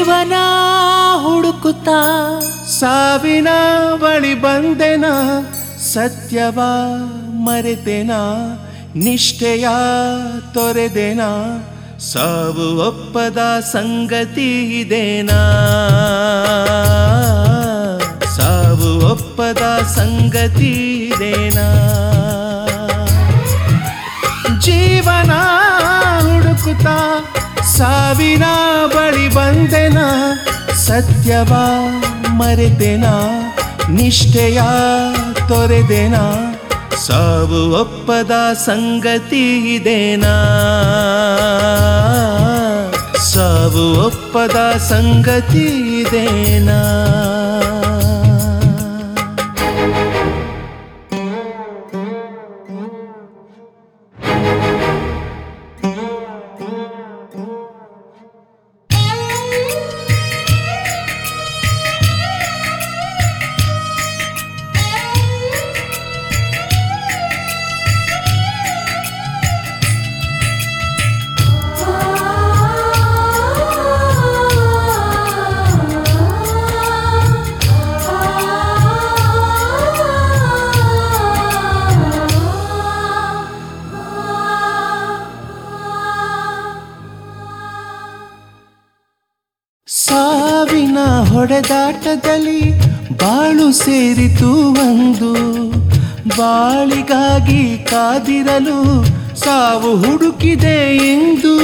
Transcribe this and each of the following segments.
ಜೀವನ ಹುಡುಕುತ್ತಾ ಸಾವಿನ ಬಳಿ ಬಂದೆನ ಸತ್ಯವ ಮರೆತೆನ ನಿಷ್ಠೆಯ ತೊರೆದೆನ ಸಾವು ಒಪ್ಪದ ಸಂಗತಿ ಇದೇನಾ ಸಾವು ಒಪ್ಪದ ಸಂಗತಿ ಇದೇನಾ ಜೀವನ ಹುಡುಕುತ್ತಾ ಸಾವಿನ ಬಳಿ ಬಂದೆನ ಸತ್ಯವ ಮರೆತೆನ ನಿಷ್ಠೆಯ ತೊರೆದೆನ ಸಾವು ಒಪ್ಪದ ಸಂಗತಿ ಇದೇನಾ ಸಾವು ಒಪ್ಪದ ಸಂಗತಿ ಇದೇನಾ ಸಾವಿನ ಹೊಡೆದಾಟದಲ್ಲಿ ಬಾಳು ಸೇರಿತು ಒಂದು ಬಾಳಿಗಾಗಿ ಕಾದಿರಲು ಸಾವು ಹುಡುಕಿದೆ ಎಂದು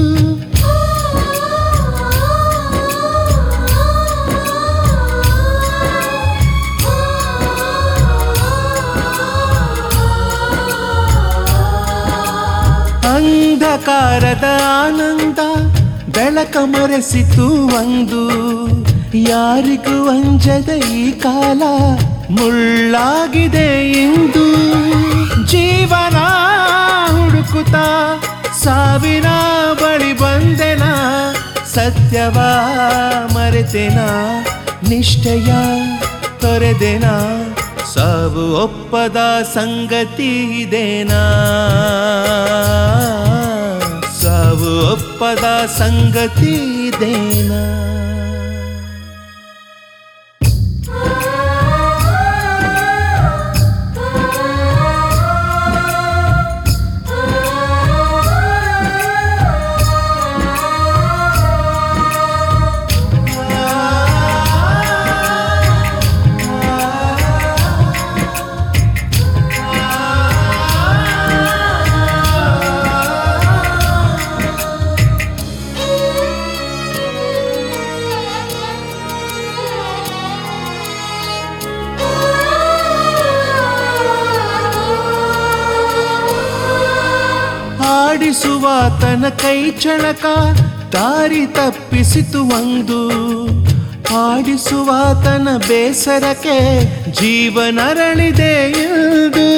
ಅಂಧಕಾರದ ಆನಂದ ಬೆಳಕ ಮರೆಸಿತು ಒಂದು ಯಾರಿಗೂ ಅಂಜದ ಈ ಕಾಲ ಮುಳ್ಳಾಗಿದೆ ಎಂದು ಜೀವನ ಹುಡುಕುತ್ತಾ ಸಾವಿನ ಬಳಿ ಬಂದೆನ ಸತ್ಯವ ಮರೆತೆನ ನಿಷ್ಠೆಯ ತೊರೆದೆನ ಸಾವು ಒಪ್ಪದ ಸಂಗತಿ ಇದೇನಾ ಸಾವು ಒಪ್ಪದ ಸಂಗತಿ ಇದೇನಾ ಆಡಿಸುವ ತನ ಕೈ ಚಳಕ ದಾರಿ ತಪ್ಪಿಸಿತು ಒಂದು ಆಡಿಸುವ ತನ ಬೇಸರಕ್ಕೆ ಜೀವನರಳಿದೆ ಎಂದು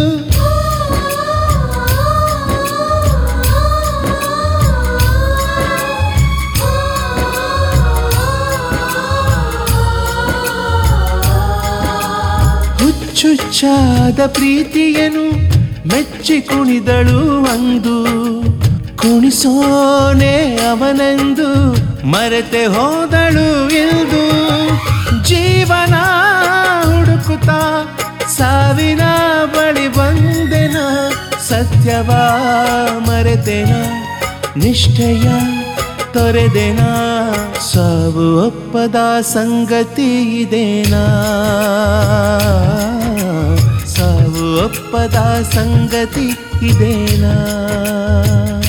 ಹುಚ್ಚುಚ್ಚಾದ ಪ್ರೀತಿಯನು ಮೆಚ್ಚಿ ಕುಣಿದಳು ಒಂದು ಕುಣಿಸೋನೆ ಅವನೆಂದು ಮರೆತೆ ಹೋದಳು ಎಂದು ಜೀವನ ಹುಡುಕುತ್ತಾ ಸಾವಿನ ಬಳಿ ಬಂದೆನ ಸತ್ಯವ ಮರೆತೆನ ನಿಷ್ಠೆಯ ತೊರೆದೆನ ಸಾವು ಒಪ್ಪದ ಸಂಗತಿ ಇದೇನಾ ಸಾವು ಒಪ್ಪದ ಸಂಗತಿ ಇದೇನಾ